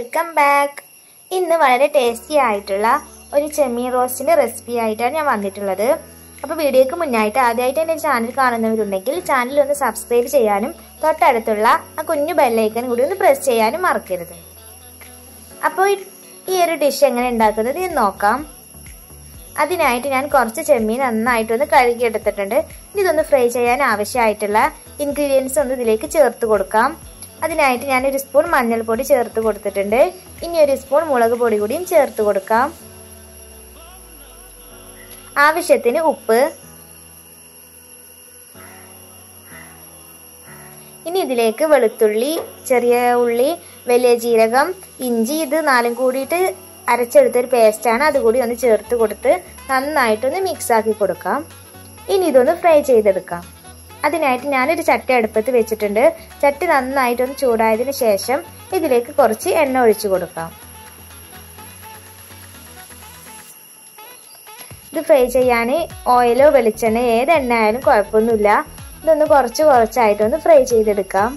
welcome back ഇന്ന് വളരെ tasty ആയിട്ടുള്ള ഒരു ചെമ്മീൻ റോസ്റ്റിന്റെ റെസിപ്പി ആയിട്ടാണ് ഞാൻ വന്നിട്ടുള്ളത് അപ്പോൾ വീഡിയോക്ക് മുന്നായിട്ട് ആദ്യമായിട്ട് എൻ്റെ ചാനൽ കാണുന്നവരുണ്ടെങ്കിൽ ചാനൽ ഒന്ന് സബ്സ്ക്രൈബ് ചെയ്യാനും തൊട്ടടുത്തുള്ള ആ കുഞ്ഞു ബെല്ലൈക്കൻ കൂടി ഒന്ന് പ്രസ് ചെയ്യാനും മറക്കരുത് അപ്പോൾ ഈ- ഈ ഒരു ഡിഷ് എങ്ങനെ ഉണ്ടാക്കുന്നത് എന്ന് നോക്കാം അതിനായിട്ട് ഞാൻ കുറച്ച് ചെമ്മീൻ നന്നായിട്ടൊന്ന് കഴുകിയെടുത്തിട്ടുണ്ട് ഇനി ഇതൊന്ന് ഫ്രൈ ചെയ്യാൻ ആവശ്യമായിട്ടുള്ള ഇൻഗ്രീഡിയൻസ് ഒന്ന് ഇതിലേക്ക് ചേർത്ത് കൊടുക്കാം അതിനായിട്ട് ഞാൻ ഒരു സ്പൂൺ മഞ്ഞൾപ്പൊടി ചേർത്ത് കൊടുത്തിട്ടുണ്ട് ഇനി ഒരു സ്പൂൺ മുളക് പൊടി കൂടിയും ചേർത്ത് കൊടുക്കാം ആവശ്യത്തിന് ഉപ്പ് ഇനി ഇതിലേക്ക് വെളുത്തുള്ളി ചെറിയ ഉള്ളി വലിയ ജീരകം ഇഞ്ചി ഇത് നാലും കൂടിയിട്ട് അരച്ചെടുത്തൊരു പേസ്റ്റാണ് അതുകൂടി ഒന്ന് ചേർത്ത് കൊടുത്ത് നന്നായിട്ടൊന്ന് മിക്സ് ആക്കി കൊടുക്കാം ഇനി ഇതൊന്ന് ഫ്രൈ ചെയ്തെടുക്കാം അതിനായിട്ട് ഞാനൊരു ചട്ടി അടുപ്പത്ത് വെച്ചിട്ടുണ്ട് ചട്ടി നന്നായിട്ടൊന്ന് ചൂടായതിനു ശേഷം ഇതിലേക്ക് കുറച്ച് എണ്ണ ഒഴിച്ചു കൊടുക്കാം ഇത് ഫ്രൈ ചെയ്യാൻ ഓയിലോ വെളിച്ചെണ്ണ ഏത് എണ്ണ ആയാലും കുഴപ്പമൊന്നുമില്ല ഇതൊന്ന് കുറച്ച് കുറച്ചായിട്ടൊന്ന് ഫ്രൈ ചെയ്തെടുക്കാം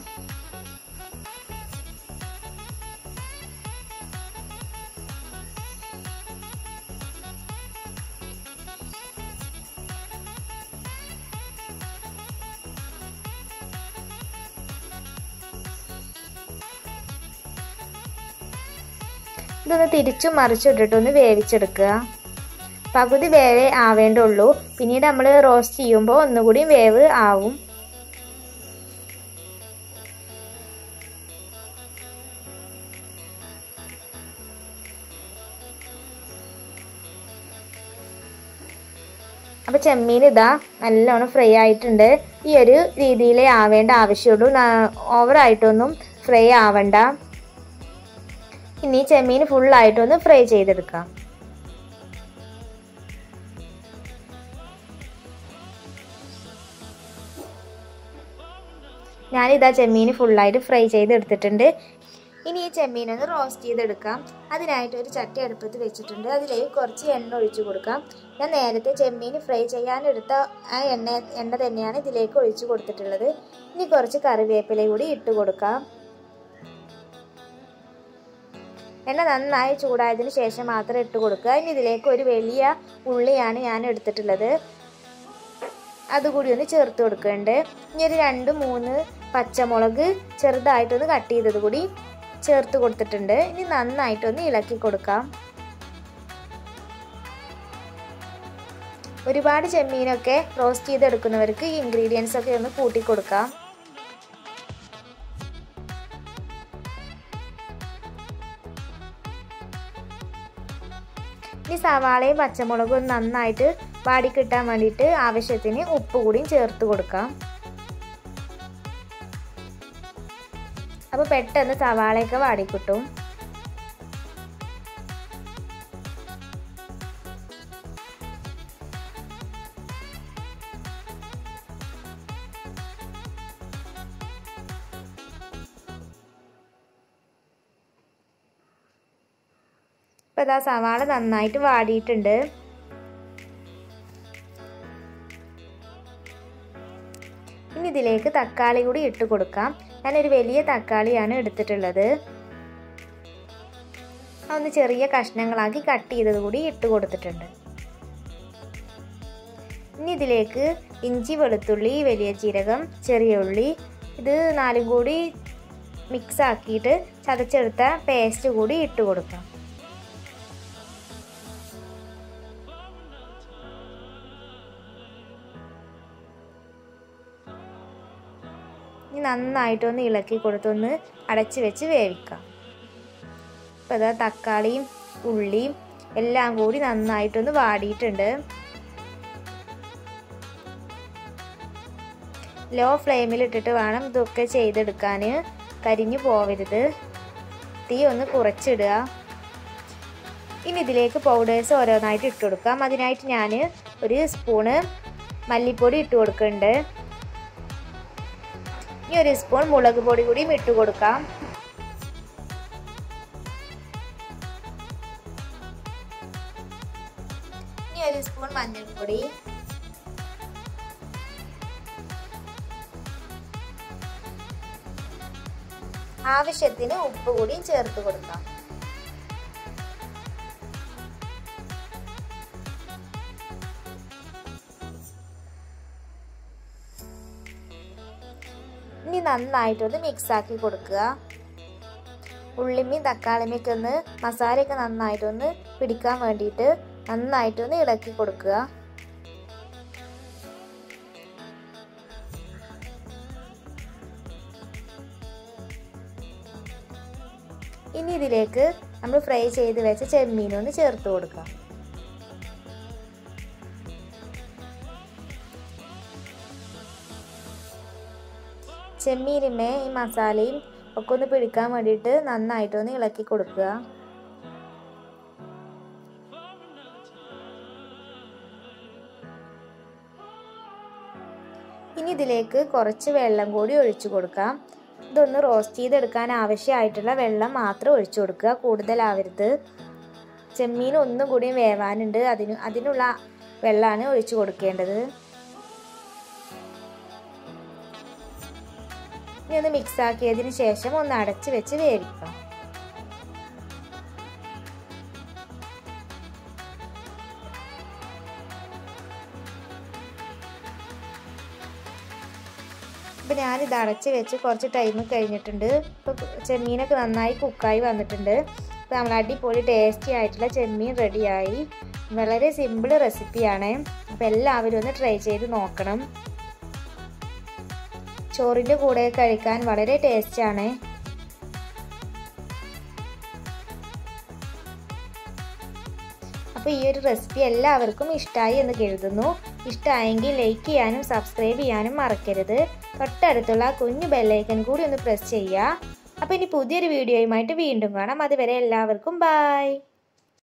ഇതൊന്ന് തിരിച്ചും മറിച്ചിട്ടിട്ടൊന്ന് വേവിച്ചെടുക്കുക പകുതി വേവേ ആവേണ്ടുള്ളൂ പിന്നീട് നമ്മൾ റോസ്റ്റ് ചെയ്യുമ്പോൾ ഒന്നുകൂടി വേവ് ആവും അപ്പോൾ ചെമ്മീൻ ഇതാ നല്ലോണം ഫ്രൈ ആയിട്ടുണ്ട് ഈ ഒരു രീതിയിലേ ആവേണ്ട ആവശ്യമുള്ളൂ ഓവറായിട്ടൊന്നും ഫ്രൈ ആവണ്ട ഇനി ചെമ്മീൻ ഫുള്ളായിട്ടൊന്ന് ഫ്രൈ ചെയ്തെടുക്കാം ഞാനിതാ ചെമ്മീൻ ഫുള്ളായിട്ട് ഫ്രൈ ചെയ്തെടുത്തിട്ടുണ്ട് ഇനി ഈ ചെമ്മീൻ ഒന്ന് റോസ്റ്റ് ചെയ്തെടുക്കാം അതിനായിട്ട് ഒരു ചട്ടി അടുപ്പത്ത് വെച്ചിട്ടുണ്ട് അതിലേക്ക് കുറച്ച് എണ്ണ ഒഴിച്ചു കൊടുക്കാം ഞാൻ നേരത്തെ ചെമ്മീൻ ഫ്രൈ ചെയ്യാനെടുത്ത ആ എണ്ണ എണ്ണ തന്നെയാണ് ഇതിലേക്ക് ഒഴിച്ചു കൊടുത്തിട്ടുള്ളത് ഇനി കുറച്ച് കറിവേപ്പില കൂടി ഇട്ട് കൊടുക്കാം എണ്ണ നന്നായി ചൂടായതിനു ശേഷം മാത്രം ഇട്ട് കൊടുക്കുക ഇനി ഇതിലേക്ക് ഒരു വലിയ ഉള്ളിയാണ് ഞാൻ എടുത്തിട്ടുള്ളത് അതുകൂടി ഒന്ന് ചേർത്ത് കൊടുക്കുന്നുണ്ട് ഇനി ഒരു രണ്ട് മൂന്ന് പച്ചമുളക് ചെറുതായിട്ടൊന്ന് കട്ട് ചെയ്തത് കൂടി ചേർത്ത് കൊടുത്തിട്ടുണ്ട് ഇനി നന്നായിട്ടൊന്ന് ഇളക്കി കൊടുക്കാം ഒരുപാട് ചെമ്മീനൊക്കെ റോസ്റ്റ് ചെയ്തെടുക്കുന്നവർക്ക് ഈ ഇൻഗ്രീഡിയൻസ് ഒക്കെ ഒന്ന് കൂട്ടി കൊടുക്കാം ഇനി സവാളയും പച്ചമുളകും ഒന്ന് നന്നായിട്ട് വാടി കിട്ടാൻ വേണ്ടിയിട്ട് ആവശ്യത്തിന് ഉപ്പ് കൂടിയും ചേർത്ത് കൊടുക്കാം അപ്പോൾ പെട്ടെന്ന് സവാളയൊക്കെ വാടിക്കിട്ടും ഇപ്പോൾ ഇതാ സവാള നന്നായിട്ട് വാടിയിട്ടുണ്ട് ഇനി ഇതിലേക്ക് തക്കാളി കൂടി ഇട്ട് കൊടുക്കാം ഞാനൊരു വലിയ തക്കാളിയാണ് എടുത്തിട്ടുള്ളത് ഒന്ന് ചെറിയ കഷ്ണങ്ങളാക്കി കട്ട് ചെയ്തത് കൂടി ഇട്ട് കൊടുത്തിട്ടുണ്ട് ഇനി ഇതിലേക്ക് ഇഞ്ചി വെളുത്തുള്ളി വലിയ ജീരകം ചെറിയ ഉള്ളി ഇത് നാലും കൂടി മിക്സ് ആക്കിയിട്ട് ചതച്ചെടുത്ത പേസ്റ്റ് കൂടി ഇട്ട് കൊടുക്കാം ഇനി നന്നായിട്ടൊന്ന് ഇളക്കി കൊടുത്തൊന്ന് അടച്ച് വെച്ച് വേവിക്കാം ഇപ്പോൾ ഇതാ തക്കാളിയും ഉള്ളിയും എല്ലാം കൂടി നന്നായിട്ടൊന്ന് വാടിയിട്ടുണ്ട് ലോ ഫ്ലെയിമിൽ ഇട്ടിട്ട് വേണം ഇതൊക്കെ ചെയ്തെടുക്കാൻ കരിഞ്ഞു പോവരുത് തീ ഒന്ന് കുറച്ചിടുക ഇനി ഇതിലേക്ക് പൗഡേഴ്സ് ഓരോന്നായിട്ട് ഇട്ട് കൊടുക്കാം അതിനായിട്ട് ഞാൻ ഒരു സ്പൂണ് മല്ലിപ്പൊടി ഇട്ട് കൊടുക്കുന്നുണ്ട് ഇനി ഒരു സ്പൂൺ മുളക് പൊടി കൂടിയും ഇട്ട് കൊടുക്കാം ഇനി ഒരു സ്പൂൺ മഞ്ഞൾപ്പൊടി ആവശ്യത്തിന് ഉപ്പ് കൂടിയും ചേർത്ത് കൊടുക്കാം ഇനി നന്നായിട്ടൊന്ന് മിക്സാക്കി കൊടുക്കുക ഉള്ളിമ്മയും തക്കാളിമ്മയൊക്കെ ഒന്ന് മസാലയൊക്കെ നന്നായിട്ടൊന്ന് പിടിക്കാൻ വേണ്ടിയിട്ട് നന്നായിട്ടൊന്ന് ഇളക്കി കൊടുക്കുക ഇനി ഇതിലേക്ക് നമ്മൾ ഫ്രൈ ചെയ്ത് വെച്ച ചെമ്മീനൊന്ന് ചേർത്ത് കൊടുക്കാം ചെമ്മീനുമേ ഈ മസാലയും ഒക്കെ ഒന്ന് പിടിക്കാൻ വേണ്ടിയിട്ട് നന്നായിട്ടൊന്ന് ഇളക്കി കൊടുക്കുക ഇനി ഇതിലേക്ക് കുറച്ച് വെള്ളം കൂടി ഒഴിച്ചു കൊടുക്കാം ഇതൊന്ന് റോസ്റ്റ് ചെയ്തെടുക്കാൻ ആവശ്യമായിട്ടുള്ള വെള്ളം മാത്രം ഒഴിച്ചു കൊടുക്കുക കൂടുതലാവരുത് ചെമ്മീൻ ഒന്നും കൂടി വേവാനുണ്ട് അതിന് അതിനുള്ള വെള്ളമാണ് ഒഴിച്ചു കൊടുക്കേണ്ടത് ഇനി ഒന്ന് മിക്സ് ആക്കിയതിന് ശേഷം ഒന്ന് അടച്ച് വെച്ച് വേവിക്കാം ഇപ്പം ഞാനിത് അടച്ച് വെച്ച് കുറച്ച് ടൈം കഴിഞ്ഞിട്ടുണ്ട് ഇപ്പോൾ ചെമ്മീനൊക്കെ നന്നായി കുക്കായി വന്നിട്ടുണ്ട് ഇപ്പോൾ നമ്മൾ അടിപൊളി ടേസ്റ്റി ആയിട്ടുള്ള ചെമ്മീൻ റെഡിയായി വളരെ സിമ്പിൾ റെസിപ്പിയാണ് അപ്പോൾ എല്ലാവരും ഒന്ന് ട്രൈ ചെയ്ത് നോക്കണം ചോറിൻ്റെ കൂടെ കഴിക്കാൻ വളരെ ടേസ്റ്റാണ് അപ്പോൾ ഈ ഒരു റെസിപ്പി എല്ലാവർക്കും ഇഷ്ടമായി എന്ന് കരുതുന്നു ഇഷ്ടമായെങ്കിൽ ലൈക്ക് ചെയ്യാനും സബ്സ്ക്രൈബ് ചെയ്യാനും മറക്കരുത് തൊട്ടടുത്തുള്ള കുഞ്ഞു ബെല്ലൈക്കൻ കൂടി ഒന്ന് പ്രസ് ചെയ്യുക അപ്പോൾ ഇനി പുതിയൊരു വീഡിയോയുമായിട്ട് വീണ്ടും കാണാം അതുവരെ എല്ലാവർക്കും ബായ്